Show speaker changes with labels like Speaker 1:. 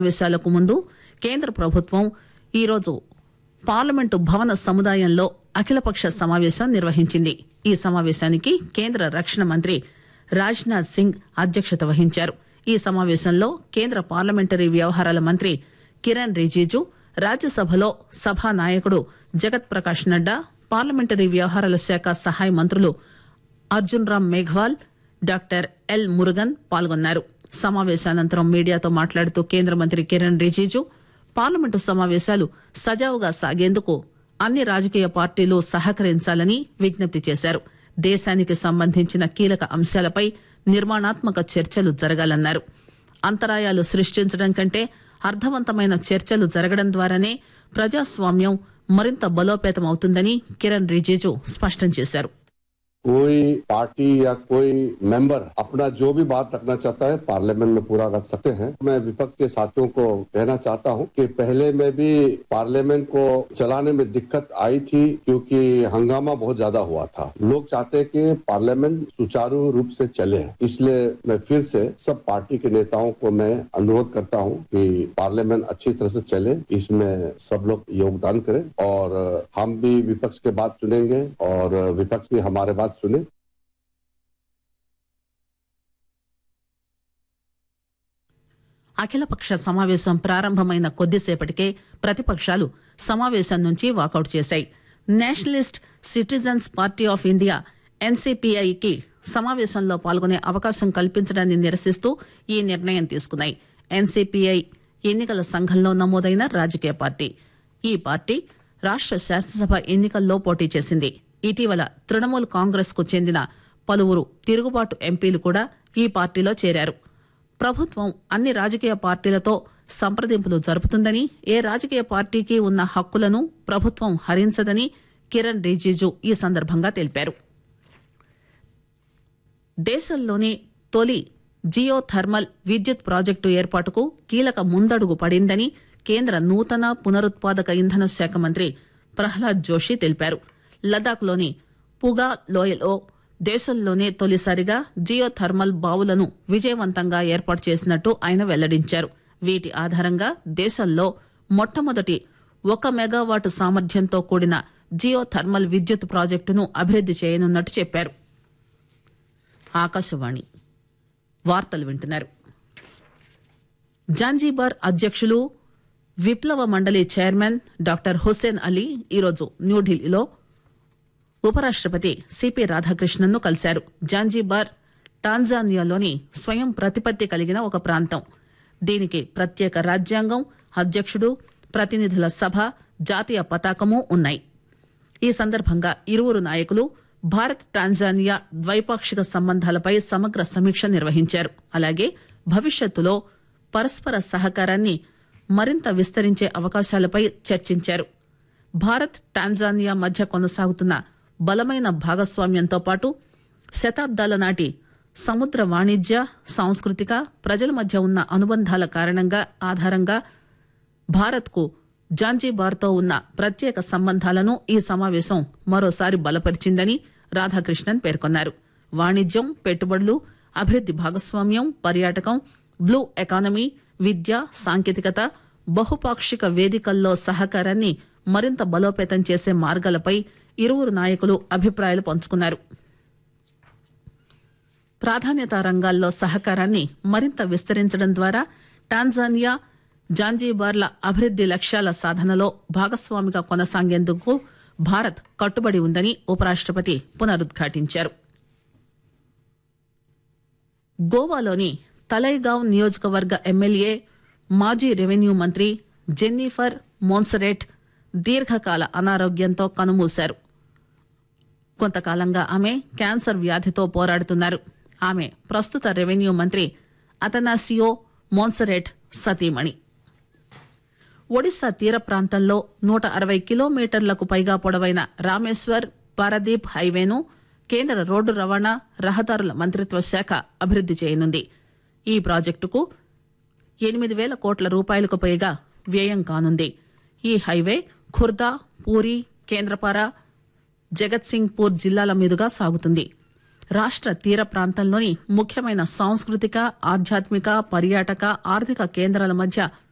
Speaker 1: సమావేశాలకు ముందు కేంద్ర ప్రభుత్వం ఈరోజు పార్లమెంటు భవన సముదాయంలో అఖిలపక్ష సమావేశం నిర్వహించింది ఈ సమావేశానికి కేంద్ర రక్షణ మంత్రి రాజ్నాథ్ సింగ్ అధ్యక్షత వహించారు ఈ సమావేశంలో కేంద్ర పార్లమెంటరీ వ్యవహారాల మంత్రి కిరణ్ రిజిజు రాజ్యసభలో సభా నాయకుడు జగత్ ప్రకాష్ నడ్డా పార్లమెంటరీ వ్యవహారాల శాఖ సహాయ మంత్రులు అర్జున్ రామ్ మేఘ్వాల్ డాక్టర్ ఎల్ మురుగన్ పాల్గొన్నారు సమావేశానంతరం మీడియాతో మాట్లాడుతూ కేంద్ర మంత్రి కిరణ్ రిజిజు పార్లమెంటు సమావేశాలు సజావుగా సాగేందుకు అన్ని రాజకీయ పార్టీలు సహకరించాలని విజ్ఞప్తి చేశారు దేశానికి సంబంధించిన కీలక అంశాలపై నిర్మాణాత్మక చర్చలు జరగాలన్నారు అంతరాయాలు సృష్టించడం కంటే అర్థవంతమైన చర్చలు జరగడం ద్వారానే ప్రజాస్వామ్యం మరింత బలోపేతం అవుతుందని కిరణ్ రిజిజు స్పష్టం చేశారు
Speaker 2: कोई पार्टी या कोई मेंबर अपना जो भी बात रखना चाहता है पार्लियामेंट में पूरा रख सकते हैं मैं विपक्ष के साथियों को कहना चाहता हूं कि पहले में भी पार्लियामेंट को चलाने में दिक्कत आई थी क्योंकि हंगामा बहुत ज्यादा हुआ था लोग चाहते हैं कि पार्लियामेंट सुचारू रूप से चले इसलिए मैं फिर से सब पार्टी के नेताओं को मैं अनुरोध करता हूं कि पार्लियामेंट अच्छी तरह से चले इसमें सब लोग योगदान करें और हम भी विपक्ष के बात सुनेंगे और विपक्ष भी हमारे बात सुने
Speaker 1: అఖిలపక్ష సమావేశం ప్రారంభమైన కొద్దిసేపటికే ప్రతిపక్షాలు సమావేశం నుంచి వాకౌట్ చేశాయి nationalist citizens party of India ఎన్సీపీఐకి సమావేశంలో పాల్గొనే అవకాశం కల్పించడాన్ని నిరసిస్తూ ఈ నిర్ణయం తీసుకున్నాయి ఎన్సీపీఐ ఎన్నికల సంఘంలో నమోదైన రాజకీయ పార్టీ ఈ పార్టీ రాష్ట శాసనసభ ఎన్నికల్లో పోటీ చేసింది ఇటీవల తృణమూల్ కాంగ్రెస్ కు చెందిన పలువురు తిరుగుబాటు ఎంపీలు కూడా ఈ పార్టీలో చేరారు ప్రభుత్వం అన్ని రాజకీయ పార్టీలతో సంప్రదింపులు జరుపుతుందని ఏ రాజకీయ పార్టీకి ఉన్న హక్కులను ప్రభుత్వం హరించదని కిరణ్ రిజిజు ఈ సందర్భంగా తెలిపారు దేశంలోని తొలి జియో థర్మల్ విద్యుత్ ప్రాజెక్టు ఏర్పాటుకు కీలక ముందడుగు పడిందని కేంద్ర నూతన పునరుత్పాదక ఇంధన శాఖ మంత్రి ప్రహ్లాద్ జోషి తెలిపారు లదాఖ్లోని పుగా లోయలో దేశంలోనే తొలిసారిగా జియో థర్మల్ బావులను విజయవంతంగా ఏర్పాటు చేసినట్టు ఆయన వెల్లడించారు వీటి ఆధారంగా దేశంలో మొట్టమొదటి ఒక మెగావాట్ సామర్థ్యంతో కూడిన జియో థర్మల్ విద్యుత్ ప్రాజెక్టును అభివృద్ది చేయనున్నట్టు చెప్పారు ఆకాశవాణి వార్తలు వింటున్నారు జాంజీబార్ అధ్యక్షులు విప్లవ మండలి చైర్మన్ డాక్టర్ హుస్సేన్ అలీ ఈరోజు న్యూఢిల్లీలో ఉపరాష్టపతి సిపి రాధాకృష్ణన్ ను కలిశారు జాంజీబార్ టాంజానియాలోని స్వయం ప్రతిపత్తి కలిగిన ఒక ప్రాంతం దీనికి ప్రత్యేక రాజ్యాంగం అధ్యక్షుడు ప్రతినిధుల సభ జాతీయ పతాకము ఉన్నాయి ఈ సందర్భంగా ఇరువురు నాయకులు భారత్ టాంజానియా ద్వైపాక్షిక సంబంధాలపై సమగ్ర సమీక్ష నిర్వహించారు అలాగే భవిష్యత్తులో పరస్పర సహకారాన్ని మరింత విస్తరించే అవకాశాలపై చర్చించారు భారత్ టాంజానియా మధ్య కొనసాగుతున్న బలమైన భాగస్వామ్యంతో పాటు శతాబ్దాల నాటి సముద్ర వాణిజ్య సాంస్కృతిక ప్రజల మధ్య ఉన్న అనుబంధాల కారణంగా ఆధారంగా భారత్కు జాంజీబార్తో ఉన్న ప్రత్యేక సంబంధాలను ఈ సమావేశం మరోసారి బలపరిచిందని రాధాకృష్ణన్ పేర్కొన్నారు వాణిజ్యం పెట్టుబడులు అభివృద్ది భాగస్వామ్యం పర్యాటకం బ్లూ ఎకానమీ విద్య సాంకేతికత బహుపాక్షిక వేదికల్లో సహకారాన్ని మరింత బలోపేతం చేసే మార్గాలపై ఇరువురు నాయకులు అభిప్రాయాలు పంచుకున్నారు ప్రాధాన్యత రంగాల్లో సహకారాన్ని మరింత విస్తరించడం ద్వారా టాంజానియా జాంజీబార్ల అభివృద్ది లక్ష్యాల సాధనలో భాగస్వామిగా కొనసాగేందుకు భారత్ కట్టుబడి ఉందని ఉపరాష్టపతి పునరుద్ఘాటించారు గోవాలోని తలైగావ్ నియోజకవర్గ ఎమ్మెల్యే మాజీ రెవెన్యూ మంత్రి జెన్నిఫర్ మోన్సరెట్ దీర్ఘకాల అనారోగ్యంతో కనుమూశారు కొంతకాలంగా ఆమె క్యాన్సర్ వ్యాధితో పోరాడుతున్నారు ఆమె ప్రస్తుత రెవెన్యూ మంత్రి అతనాసియో మోన్సరెట్ సతీమణి ఒడిశా తీర ప్రాంతంలో నూట అరవై కిలోమీటర్లకు పైగా పొడవైన రామేశ్వర్ పారదీప్ హైవేను కేంద్ర రోడ్డు రవాణా రహదారుల మంత్రిత్వ శాఖ అభివృద్ది చేయనుంది ఈ ప్రాజెక్టుకు ఎనిమిది వేల కోట్ల రూపాయలకు పైగా వ్యయం కానుంది ఈ హైవే ఖుర్దా పూరి కేంద్రపార జగత్సింగ్పూర్ జిల్లాల మీదుగా సాగుతుంది రాష్ట్ర తీర ప్రాంతంలోని ముఖ్యమైన సాంస్కృతిక ఆధ్యాత్మిక పర్యాటక ఆర్థిక కేంద్రాల మధ్య